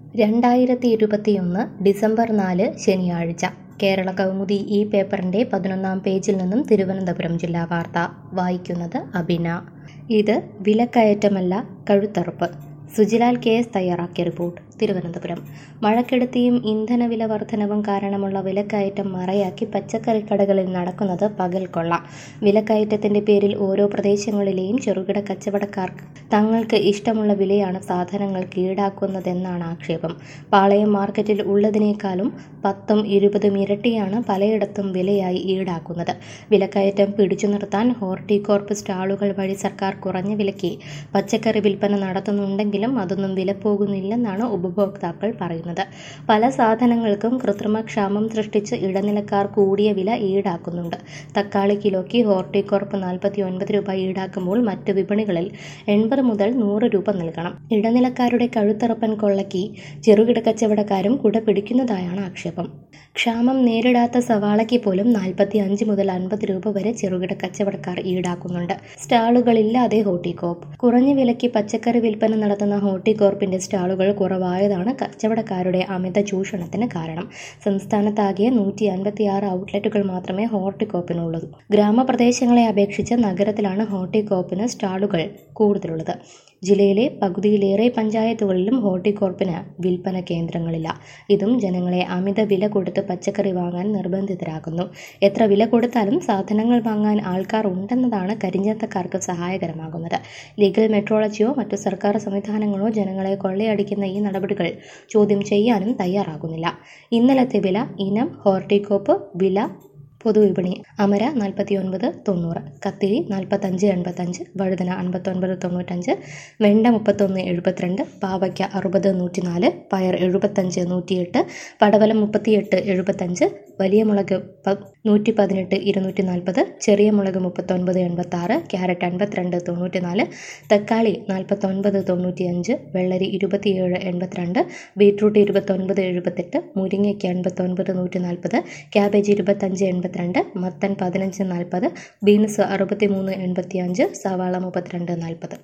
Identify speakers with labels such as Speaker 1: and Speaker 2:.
Speaker 1: രണ്ടായിരത്തി ഇരുപത്തിയൊന്ന് ഡിസംബർ നാല് ശനിയാഴ്ച കേരള കൗമുദി ഈ പേപ്പറിൻ്റെ പതിനൊന്നാം പേജിൽ നിന്നും തിരുവനന്തപുരം ജില്ലാ വാർത്ത വായിക്കുന്നത് അബിന ഇത് വിലക്കയറ്റമല്ല കഴുത്തറുപ്പ് സുജിലാൽ കെ എസ് തയ്യാറാക്കിയ റിപ്പോർട്ട് തിരുവനന്തപുരം മഴക്കെടുതിയും ഇന്ധനവില വർധനവും കാരണമുള്ള വിലക്കയറ്റം മറയാക്കി പച്ചക്കറി കടകളിൽ നടക്കുന്നത് പകൽ കൊള്ള വിലക്കയറ്റത്തിന്റെ പേരിൽ ഓരോ പ്രദേശങ്ങളിലെയും ചെറുകിട കച്ചവടക്കാർക്ക് തങ്ങൾക്ക് ഇഷ്ടമുള്ള വിലയാണ് സാധനങ്ങൾക്ക് ഈടാക്കുന്നതെന്നാണ് ആക്ഷേപം പാളയം മാർക്കറ്റിൽ ഉള്ളതിനേക്കാളും പത്തും ഇരുപതും ഇരട്ടിയാണ് പലയിടത്തും വിലയായി ഈടാക്കുന്നത് വിലക്കയറ്റം പിടിച്ചു നിർത്താൻ ഹോർട്ടികോർപ്പ് സ്റ്റാളുകൾ വഴി സർക്കാർ കുറഞ്ഞ വിലയ്ക്ക് പച്ചക്കറി വിൽപ്പന നടത്തുന്നുണ്ടെങ്കിലും അതൊന്നും വിലപ്പോകുന്നില്ലെന്നാണ് ഉപഭോക്താക്കൾ പറയുന്നത് പല സാധനങ്ങൾക്കും കൃത്രിമക്ഷാമം സൃഷ്ടിച്ച് ഇടനിലക്കാർ കൂടിയ വില ഈടാക്കുന്നുണ്ട് തക്കാളി കിലോയ്ക്ക് ഹോർട്ടികോർപ്പ് നാൽപ്പത്തി ഒൻപത് രൂപ ഈടാക്കുമ്പോൾ മറ്റ് വിപണികളിൽ എൺപത് മുതൽ നൂറ് രൂപ നൽകണം ഇടനിലക്കാരുടെ കഴുത്തറപ്പൻ കൊള്ളയ്ക്ക് ചെറുകിട കച്ചവടക്കാരും കുട പിടിക്കുന്നതായാണ് ആക്ഷേപം ക്ഷാമം നേരിടാത്ത സവാളയ്ക്ക് പോലും നാൽപ്പത്തി അഞ്ച് മുതൽ അൻപത് രൂപ വരെ ചെറുകിട കച്ചവടക്കാർ ഈടാക്കുന്നുണ്ട് സ്റ്റാളുകളില്ലാതെ ഹോർട്ടികോർപ്പ് കുറഞ്ഞ വിലയ്ക്ക് പച്ചക്കറി വിൽപ്പന നടത്തുന്ന ഹോർട്ടികോർപ്പിന്റെ സ്റ്റാളുകൾ കുറവായതാണ് കച്ചവടക്കാരുടെ അമിത ചൂഷണത്തിന് കാരണം സംസ്ഥാനത്താകെ നൂറ്റി അൻപത്തി ആറ് ഔട്ട്ലെറ്റുകൾ മാത്രമേ ഹോർട്ടികോപ്പിനുള്ളൂ ഗ്രാമപ്രദേശങ്ങളെ അപേക്ഷിച്ച് നഗരത്തിലാണ് ഹോർട്ടികോപ്പിന് സ്റ്റാളുകൾ കൂടുതലുള്ളത് ജില്ലയിലെ പകുതിയിലേറെ പഞ്ചായത്തുകളിലും ഹോർട്ടികോർപ്പിന് വിൽപ്പന കേന്ദ്രങ്ങളില്ല ഇതും ജനങ്ങളെ അമിത വില കൊടുത്ത് പച്ചക്കറി വാങ്ങാൻ നിർബന്ധിതരാക്കുന്നു എത്ര വില കൊടുത്താലും സാധനങ്ങൾ വാങ്ങാൻ ആൾക്കാർ ഉണ്ടെന്നതാണ് കരിഞ്ചന്തക്കാർക്ക് സഹായകരമാകുന്നത് ലീഗൽ മെട്രോളജിയോ മറ്റു സർക്കാർ സംവിധാനങ്ങളോ ജനങ്ങളെ കൊള്ളയടിക്കുന്ന ഈ നടപടികൾ ചോദ്യം ചെയ്യാനും തയ്യാറാകുന്നില്ല ഇന്നലത്തെ വില ഇനം ഹോർട്ടികോപ്പ് വില പൊതുവിപണി അമര നാൽപ്പത്തി ഒൻപത് തൊണ്ണൂറ് കത്തിരി നാൽപ്പത്തഞ്ച് എൺപത്തഞ്ച് വഴുതന അൻപത്തൊൻപത് തൊണ്ണൂറ്റഞ്ച് വെണ്ട മുപ്പത്തൊന്ന് എഴുപത്തിരണ്ട് പാവയ്ക്ക അറുപത് നൂറ്റിനാല് പയർ എഴുപത്തഞ്ച് നൂറ്റിയെട്ട് പടവലം മുപ്പത്തിയെട്ട് എഴുപത്തഞ്ച് വലിയ മുളക് പ നൂറ്റി പതിനെട്ട് ഇരുന്നൂറ്റി നാൽപ്പത് ചെറിയ മുളക് മുപ്പത്തൊൻപത് എൺപത്താറ് ക്യാരറ്റ് അൻപത്തിരണ്ട് തൊണ്ണൂറ്റിനാല് തക്കാളി നാൽപ്പത്തൊൻപത് തൊണ്ണൂറ്റിയഞ്ച് വെള്ളരി ഇരുപത്തിയേഴ് എൺപത്തിരണ്ട് ബീട്രൂട്ട് ഇരുപത്തൊൻപത് എഴുപത്തെട്ട് മുരിങ്ങയ്ക്ക് എൺപത്തൊൻപത് നൂറ്റി നാൽപ്പത് ക്യാബേജ് ഇരുപത്തഞ്ച് എൺപത്തിരണ്ട് മത്തൻ പതിനഞ്ച് നാൽപ്പത് ബീൻസ് അറുപത്തി മൂന്ന് എൺപത്തിയഞ്ച് സവാള മുപ്പത്തിരണ്ട് നാൽപ്പത്